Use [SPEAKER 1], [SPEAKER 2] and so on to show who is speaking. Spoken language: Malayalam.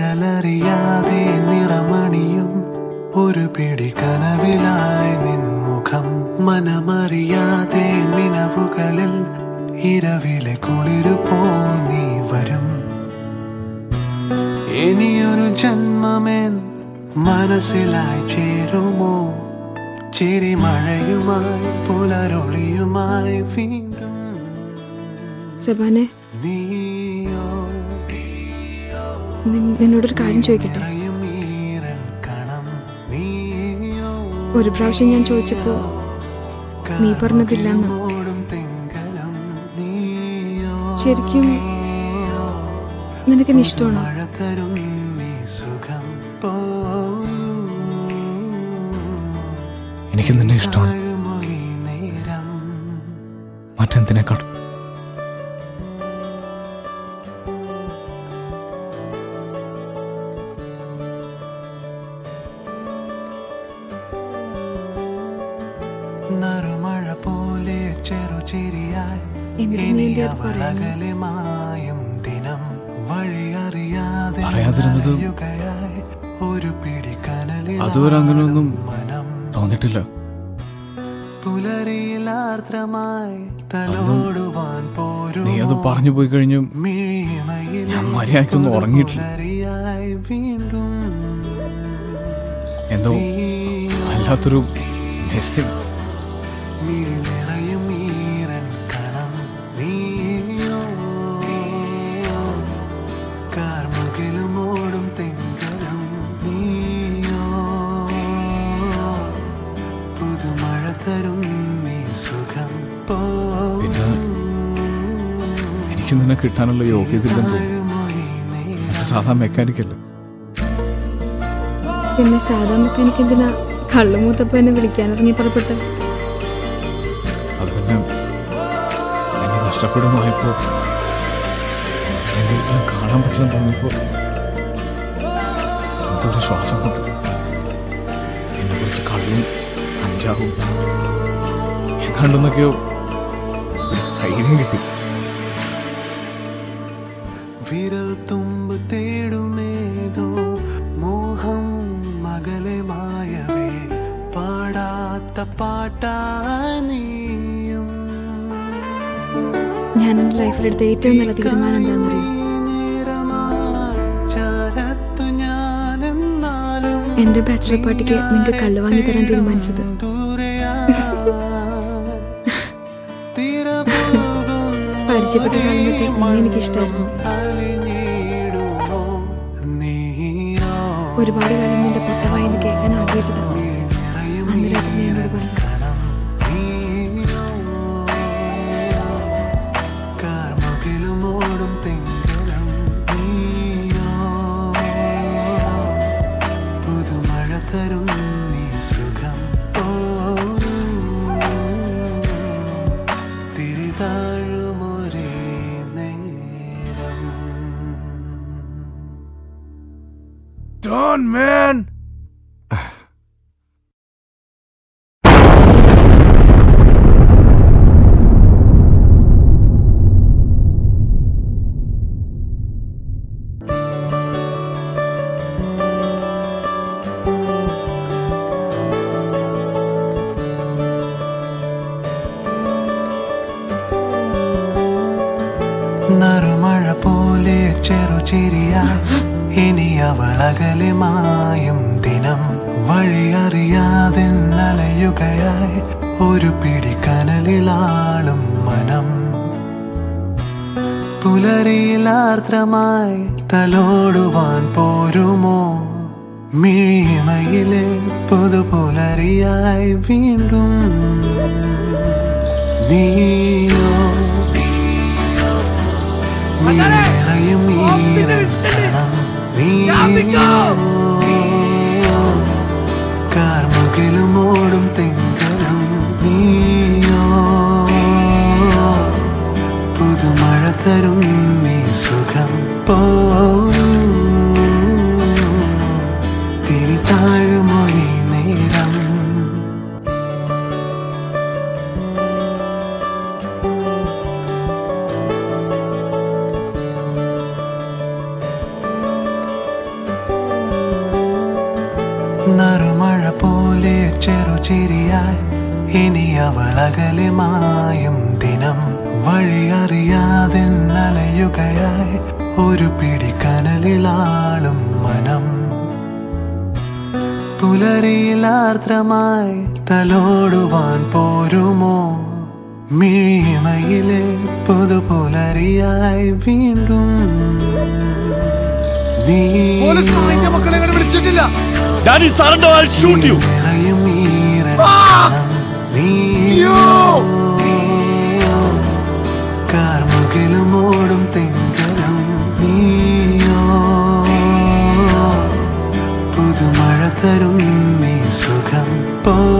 [SPEAKER 1] കരളറിയാതെ നിറമണിയും ഒരു പിടി കനവിലായി നിൻമുഖം മനമറിയാതെ മിനവുകളിൽ ഇരവിലെ കുളിരു പോൽ നീ വരും ഇനിയൊരു ജന്മമേൻ മനസ്സിലായി ചേരുമോ ചിരിമഴയുമായി പുലരൊളിയുമായി വീണ്ടും
[SPEAKER 2] സെബാനെ
[SPEAKER 1] നീയോ
[SPEAKER 2] നിൻ- നിന്നോടൊരു കാര്യം ചോദിക്കട്ടെ
[SPEAKER 1] ഈരൻ കണം നീയോ
[SPEAKER 2] ഒരു പ്രാവശ്യം ഞാൻ ചോദിച്ചപ്പോ നീ പറഞ്ഞതില്ലെന്ന്
[SPEAKER 1] ഓടും തിങ്കളും നീയോ
[SPEAKER 2] ശരിക്കും നിനക്കെന്നെ ഇഷ്ടമാണോ
[SPEAKER 1] മഴ തരും നീ സുഖം പോലും
[SPEAKER 3] എനിക്ക് നിന്നെ ഇഷ്ടമാണ്
[SPEAKER 1] താഴുമൊഴി നേരം
[SPEAKER 3] മറ്റെന്തിനേക്കാൾ
[SPEAKER 1] നറുമഴ പോലെ ചെറുചിരിയായി
[SPEAKER 2] എന്നിട്ട് നീ എന്തേ അത് പറയുന്നു?
[SPEAKER 1] അകലമായും ദിനം വഴിയറിയാതെ
[SPEAKER 3] അറിയാതിരുന്നത്
[SPEAKER 1] നനയുകയായി ഒരു പിടി കനലിൽ
[SPEAKER 3] അതുവരെ അങ്ങനെയൊന്നും
[SPEAKER 1] മനം
[SPEAKER 3] തോന്നിട്ടില്ല
[SPEAKER 1] പുലരിയിലാർദ്രമായി തലോടുവാൻ പോരും
[SPEAKER 3] നീ അത് പറഞ്ഞു പോയി കഴിഞ്ഞു
[SPEAKER 1] മിഴിമയിൽ
[SPEAKER 3] ഞാൻ മര്യാദയ്ക്കൊന്നും ഉറങ്ങിയിട്ടില്ല
[SPEAKER 1] പുലരിയായി വീണ്ടും
[SPEAKER 3] എന്തോ വല്ലാത്തൊരു മെസ്സിങ്
[SPEAKER 1] മിഴി നിറയും ഈരൻ കണം നീയോ കാർമുകിലും ഓടും തെങ്കലും നീയോ പുതുമഴ തരും നീ സുഖം
[SPEAKER 3] പിന്നെ എനിക്ക് നിന്നെ കിട്ടാനുള്ള യോഗ്യത ഇല്ലെന്ന് തോന്നുന്നു
[SPEAKER 1] പോഴുമൊഴി
[SPEAKER 3] എനിക്ക് സാധാ മെക്കാനിക്കല്ല
[SPEAKER 2] പിന്നെ സാധാ മെക്കാനിക്ക് എന്തിനാ കള്ളുമൂത്തപ്പ എന്നെ വിളിക്കാനിറങ്ങി പുറപ്പെട്ട്
[SPEAKER 3] അത് പിന്നെ എന്നെ നഷ്ടപ്പെടുമായപ്പോ എന്തെങ്കിലും കാണാൻ പറ്റില്ല തോന്നിയപ്പോ എന്തൊരു ശ്വാസം കൊണ്ട് എന്നെ കുറിച്ച് കള്ളും അഞ്ചാവും എങ്ങാണ്ടെന്നൊക്കെയോ ഒരു ധൈര്യം കിട്ടി
[SPEAKER 1] വിരൽ തുമ്പ് തേടുമേതോ മോഹം മകലെ മായവേ പാടാത്ത പാട്ടായി നീയും
[SPEAKER 2] ഞാൻ എൻ്റെ ലൈഫിലെടുത്ത ഏറ്റവും നല്ല തീരുമാനം എന്താണെന്നറിയോ
[SPEAKER 1] നേരമായി ചാരത്തു ഞാനെന്നാലും
[SPEAKER 2] എൻ്റെ ബാച്ചിലർ പാർട്ടിക്ക് നിങ്ങൾക്ക് കള്ളു വാങ്ങി തരാൻ തീരുമാനിച്ചത് പരിചയപ്പെട്ട കാലം തൊട്ടേ നിന്നെ എനിക്കിഷ്ടമായിരുന്നു ഒരുപാട് കാലം നിന്റെ പൊട്ടവായി എന്ന് കേൾക്കാൻ ആഗ്രഹിച്ചതാണ് അന്ന് രാത്രി നീ എന്നോട് പറഞ്ഞു
[SPEAKER 1] കാർമുകിലുമോടും തിങ്കളും നീയോ പുതുമഴ തരും നീ സുഖം പോലും തിരിതാഴുമൊരേ നേരം
[SPEAKER 3] Done, man!
[SPEAKER 1] നറുമഴ പോലെ ചെറുചിരിയായി ഇനി അവളകലെ മായും ദിനം വഴിയറിയാതെ നലയുകയായി ഒരു പിടി കനലിലാളും മനം പുലരിയിലാർദ്രമായി തലോടുവാൻ പോരുമോ മിഴിമയിലെ പുതുപുലരിയായി വീണ്ടും നീയോ നിറയും ഈരക്കണം നീയോ കാർമുകിലും ഓടും തെങ്കലും നീയോ പുതുമഴ തരും നീ സുഖം പോലും തിരിതാഴുമൊഴി നേരം നറുമഴ പോലെ ചെറുചിരിയായി ഇനി അവൾ അകലെ മായും ദിനം വഴിയറിയാതെ നനയുകയായി ഒരു പിടി കനലിലാളും മനം പുലരിയിലാർദ്രമായി തലോടുവാൻ പോരുമോ മിഴിമയിലെ പുതുപുലരിയായി വീണ്ടും നീ
[SPEAKER 3] മക്കളെ വിളിച്ചിട്ടില്ല
[SPEAKER 4] Daddy, surrender, I'll shoot you.
[SPEAKER 1] നിറയും ഈറൻ നീയോ കാർമുകിലും ഓടും തെങ്കലും നീയോ പുതുമഴ തരും നീ സുഖം പോ